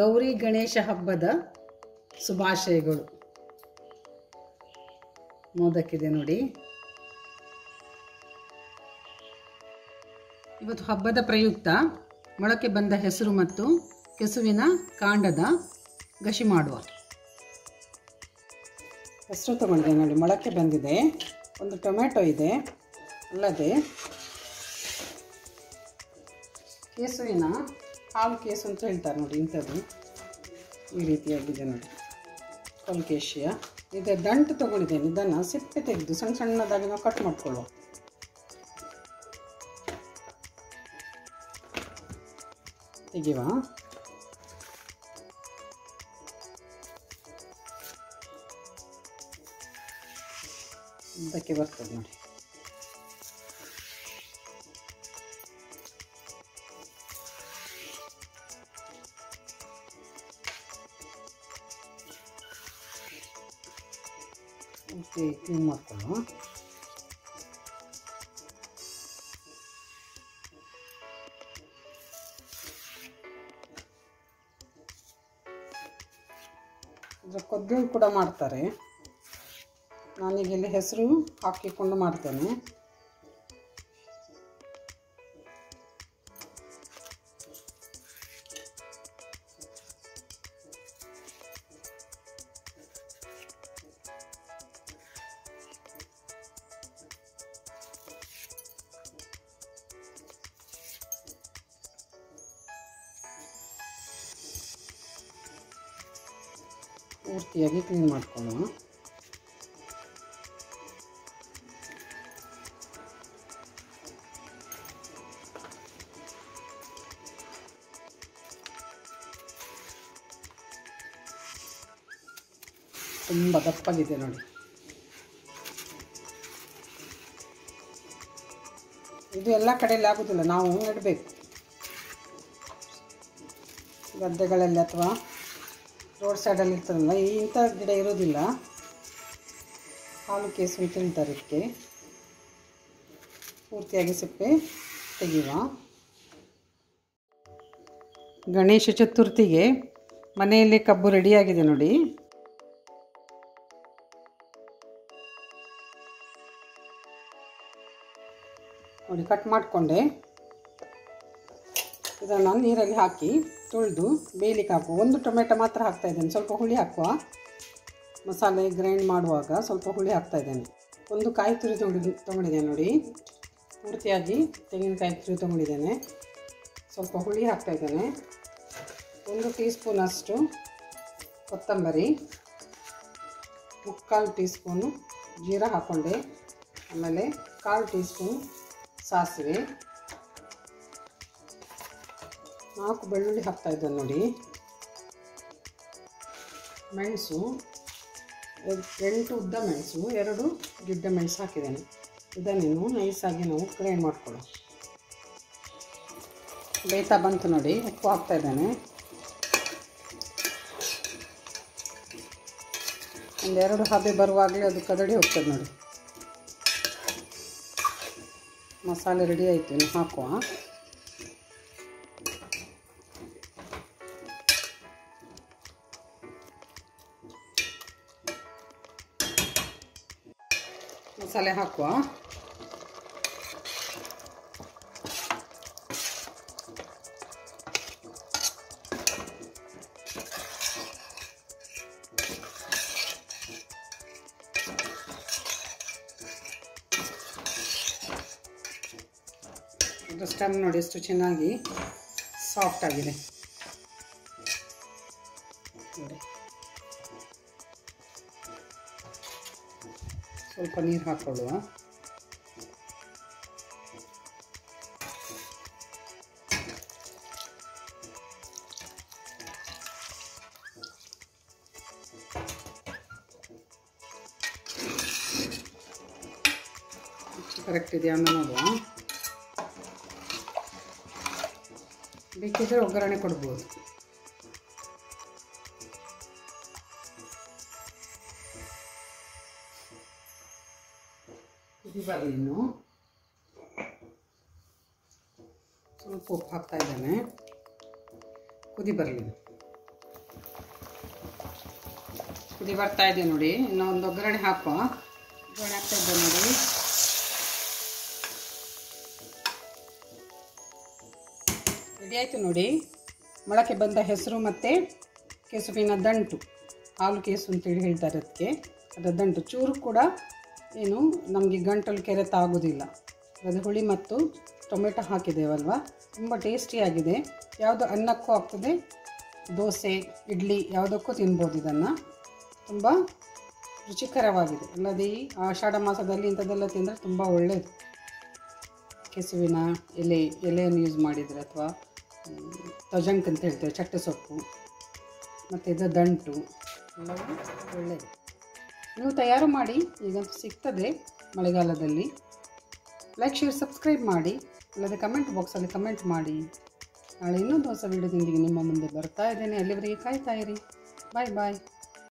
ಗೌರಿ ಗಣೇಶ ಹಬ್ಬದ ಶುಭಾಶಯಗಳು ಮೋದಕ್ಕಿದೆ ನೋಡಿ ಇವತ್ತು ಹಬ್ಬದ ಪ್ರಯುಕ್ತ ಮೊಳಕೆ ಬಂದ ಹೆಸರು ಮತ್ತು ಕೆಸುವಿನ ಕಾಂಡದ ಗಶಿ ಮಾಡುವ ಹೆಸರು ತಗೊಂಡಿದೆ ನೋಡಿ ಮೊಳಕೆ ಬಂದಿದೆ ಒಂದು ಟೊಮೆಟೊ ಇದೆ ಅಲ್ಲದೆ ಕೇಸುವಿನ ಹಾಲು ಕೇಸು ಅಂತ ಹೇಳ್ತಾರೆ ನೋಡಿ ಇಂಥದ್ದು ಈ ರೀತಿಯಾಗಿದೆ ನೋಡಿ ಕೊಲ್ಕೇಶಿಯ ಇದು ದಂಟು ತೊಗೊಂಡಿದ್ದೇನೆ ಇದನ್ನು ಸಿಪ್ಪೆ ತೆಗೆದು ಸಣ್ಣ ಸಣ್ಣದಾಗಿ ನಾವು ಕಟ್ ಮಾಡ್ಕೊಳ್ಳುವ ತೆಗಿವಾ ಉದ್ದಕ್ಕೆ ಬರ್ತದೆ ನೋಡಿ ಓಕೆ ಕ್ಲೀನ್ ಮಾಡ್ಕೊಳ್ಳುವ ಇದರ ಕೊದ್ದುಳು ಕೂಡ ಮಾಡ್ತಾರೆ ನಾನೀಗ ಇಲ್ಲಿ ಹೆಸರು ಹಾಕಿಕೊಂಡು ಮಾಡ್ತೇನೆ ಪೂರ್ತಿಯಾಗಿ ಕ್ಲೀನ್ ಮಾಡ್ಕೊಳ್ಳೋಣ ತುಂಬ ದಪ್ಪಗಿದೆ ನೋಡಿ ಇದು ಎಲ್ಲ ಕಡೆಯಲ್ಲಿ ಆಗೋದಿಲ್ಲ ನಾವು ನೆಡಬೇಕು ಗದ್ದೆಗಳಲ್ಲಿ ಅಥವಾ ರೋಡ್ ಸೈಡಲ್ಲಿ ಇರ್ತದಲ್ಲ ಈ ಇಂಥ ಗಿಡ ಇರೋದಿಲ್ಲ ಹಾಲು ಕೇಸು ಅಂತ ಹೇಳ್ತಾರೆ ಇದಕ್ಕೆ ಪೂರ್ತಿಯಾಗಿ ಸಿಪ್ಪೆ ತೆಗೆಯುವ ಗಣೇಶ ಚತುರ್ಥಿಗೆ ಮನೆಯಲ್ಲಿ ಕಬ್ಬು ರೆಡಿಯಾಗಿದೆ ನೋಡಿ ನೋಡಿ ಕಟ್ ಮಾಡಿಕೊಂಡೆ ಇದನ್ನು ನೀರಲ್ಲಿ ಹಾಕಿ ತೊಳೆದು ಬೇಯಲಿಕ್ಕೆ ಹಾಕುವ ಒಂದು ಟೊಮೆಟೊ ಮಾತ್ರ ಹಾಕ್ತಾ ಇದ್ದೇನೆ ಸ್ವಲ್ಪ ಹುಳಿ ಹಾಕುವ ಮಸಾಲೆ ಗ್ರೈಂಡ್ ಮಾಡುವಾಗ ಸ್ವಲ್ಪ ಹುಳಿ ಹಾಕ್ತಾ ಇದ್ದೇನೆ ಒಂದು ಕಾಯಿ ತುರಿ ತೊಗೊಂಡು ತೊಗೊಂಡಿದ್ದೇನೆ ನೋಡಿ ಪೂರ್ತಿಯಾಗಿ ತೆಂಗಿನಕಾಯಿ ತುರಿ ತೊಗೊಂಡಿದ್ದೇನೆ ಸ್ವಲ್ಪ ಹುಳಿ ಹಾಕ್ತಾ ಇದ್ದೇನೆ ಒಂದು ಟೀ ಸ್ಪೂನಷ್ಟು ಕೊತ್ತಂಬರಿ ಮುಕ್ಕಾಲು ಟೀ ಸ್ಪೂನು ಜೀರಾ ಹಾಕ್ಕೊಂಡೆ ಆಮೇಲೆ ಕಾಲು ಟೀ ಸ್ಪೂನ್ ಸಾಸಿವೆ ನಾಲ್ಕು ಬೆಳ್ಳುಳ್ಳಿ ಹಾಕ್ತಾ ಇದ್ದೇನೆ ನೋಡಿ ಮೆಣಸು ಎ- ಎಂಟು ಉದ್ದ ಮೆಣಸು ಎರಡು ಗಿಡ್ಡ ಮೆಣಸು ಹಾಕಿದ್ದೇನೆ ಇದನ್ನೇನು ನೈಸಾಗಿ ನಾವು ಗ್ರೈಂಡ್ ಮಾಡ್ಕೊಳ್ಳೋ ಬೇಯ್ತಾ ಬಂತು ನೋಡಿ ಉಪ್ಪು ಹಾಕ್ತಾ ಇದ್ದೇನೆ ಒಂದೆರಡು ಹಬೆ ಬರುವಾಗಲೇ ಅದು ಕದಡಿ ಹೋಗ್ತದೆ ನೋಡಿ ಮಸಾಲೆ ರೆಡಿ ಆಯಿತು ಇನ್ನು ಹಾಕುವ ಮಸಾಲೆ ಹಾಕುವ ಇದು ಸ್ಟಮ್ ನೋಡಿ ಎಷ್ಟು ಚೆನ್ನಾಗಿ ಸಾಫ್ಟ್ ಆಗಿದೆ ನೋಡಿ ಸ್ವಲ್ಪ ನೀರು ಹಾಕ್ಕೊಳ್ಳುವ ಕರೆಕ್ಟ್ ಇದೆಯಾ ಅಂತ ನೋಡುವ ಬೇಕಿದ್ರೆ ಒಗ್ಗರಣೆ ಕೊಡ್ಬೋದು ಕುದಿ ಬರಲಿ ಇನ್ನು ಸ್ವಲ್ಪ ಉಪ್ಪು ಹಾಕ್ತಾ ಇದ್ದೇನೆ ಕುದಿ ಬರಲಿ ಕುದಿ ಬರ್ತಾ ಇದೆ ನೋಡಿ ಇನ್ನೂ ಒಂದು ಒಗ್ಗರಣೆ ಹಾಕುವ ಒಗ್ಗರಣೆ ಹಾಕ್ತಾ ಇದ್ದೆ ನೋಡಿ ರೆಡಿ ಆಯಿತು ನೋಡಿ ಮೊಳಕೆ ಬಂದ ಹೆಸರು ಮತ್ತು ಕೆಸುವಿನ ದಂಟು ಹಾಲು ಕೇಸು ಅಂತೇಳಿ ಹೇಳ್ತಾರೆ ಅದಕ್ಕೆ ಅದರ ದಂಟು ಚೂರು ಕೂಡ ಏನು ನಮಗೆ ಗಂಟಲು ಕೆರೆತ ಆಗೋದಿಲ್ಲ ಅದು ಹುಳಿ ಮತ್ತು ಟೊಮೆಟೊ ಹಾಕಿದ್ದೇವಲ್ವ ತುಂಬ ಟೇಸ್ಟಿಯಾಗಿದೆ ಯಾವುದು ಅನ್ನಕ್ಕೂ ಆಗ್ತದೆ ದೋಸೆ ಇಡ್ಲಿ ಯಾವುದಕ್ಕೂ ತಿನ್ಬೋದು ಇದನ್ನು ತುಂಬ ರುಚಿಕರವಾಗಿದೆ ಅಲ್ಲದೆ ಈ ಆಷಾಢ ಮಾಸದಲ್ಲಿ ಇಂಥದ್ದೆಲ್ಲ ತಿಂದರೆ ತುಂಬ ಒಳ್ಳೆಯದು ಕೆಸುವಿನ ಎಲೆ ಎಲೆಯನ್ನು ಯೂಸ್ ಮಾಡಿದರೆ ಅಥವಾ ತಜಂಕ್ ಅಂತ ಹೇಳ್ತೇವೆ ಚಟ್ಟೆ ಸೊಪ್ಪು ಮತ್ತು ಇದು ದಂಟು ಎಲ್ಲವೂ ಒಳ್ಳೆಯದು ನೀವು ತಯಾರು ಮಾಡಿ ಈಗಂತೂ ಸಿಗ್ತದೆ ಮಳೆಗಾಲದಲ್ಲಿ ಲೈಕ್ ಶೇರ್ ಸಬ್ಸ್ಕ್ರೈಬ್ ಮಾಡಿ ಅಲ್ಲದೆ ಕಮೆಂಟ್ ಬಾಕ್ಸಲ್ಲಿ ಕಮೆಂಟ್ ಮಾಡಿ ನಾಳೆ ಇನ್ನೊಂದು ಹೊಸ ವೀಡಿಯೋದೊಂದಿಗೆ ನಿಮ್ಮ ಮುಂದೆ ಬರ್ತಾ ಇದ್ದೇನೆ ಅಲ್ಲಿವರೆಗೆ ಕಾಯ್ತಾ ಇರಿ ಬಾಯ್ ಬಾಯ್